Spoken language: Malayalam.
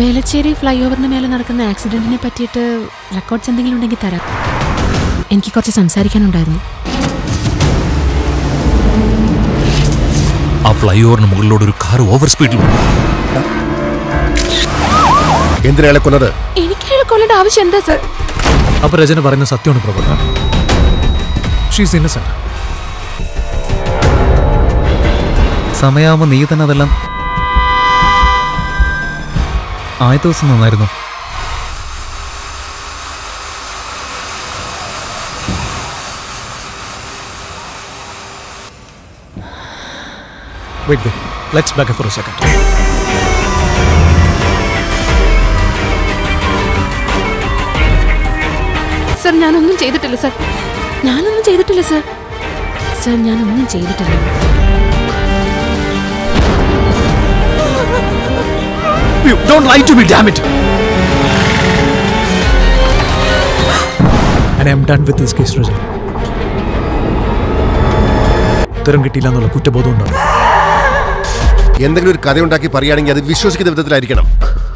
വേലച്ചേരി ഫ്ലൈ ഓവറിന് മേലെ നടക്കുന്ന ആക്സിഡന്റിനെ പറ്റിയിട്ട് റെക്കോർഡ്സ് എന്തെങ്കിലും ഉണ്ടെങ്കിൽ തരാം എനിക്ക് കുറച്ച് സംസാരിക്കാനുണ്ടായിരുന്നു ആ ഫ്ലൈ ഓവറിന് മുകളിലൂടെ ഒരു കാർ ഓവർ സ്പീഡിൽ വന്നു എന്തിനാളെ കൊന്നത് എനിക്ക് അയാളെ കൊല്ലേണ്ട ആവശ്യം എന്താ സർ അപ്പൊ രചന പറയുന്ന സത്യമാണ് പ്രഭു ഷീസ് ഇന്നസെന്റ് സമയാവുമ്പോ നീ തന്നെ അതെല്ലാം ആദ്യ ദിവസം നന്നായിരുന്നു wait let's back for a second sir ഞാനൊന്നും ചെയ്തിട്ടില്ല സർ ഞാനൊന്നും ചെയ്തിട്ടില്ല സർ സർ ഞാനൊന്നും ചെയ്തിട്ടില്ല Don't lie to me, damn it! And I'm done with this case, Rajat. ഉത്തരം കിട്ടിയില്ല എന്നുള്ള കുറ്റബോധം ഉണ്ടാവും എന്തെങ്കിലും ഒരു കഥയുണ്ടാക്കി പറയുകയാണെങ്കിൽ അത് വിശ്വസിക്കുന്ന വിധത്തിലായിരിക്കണം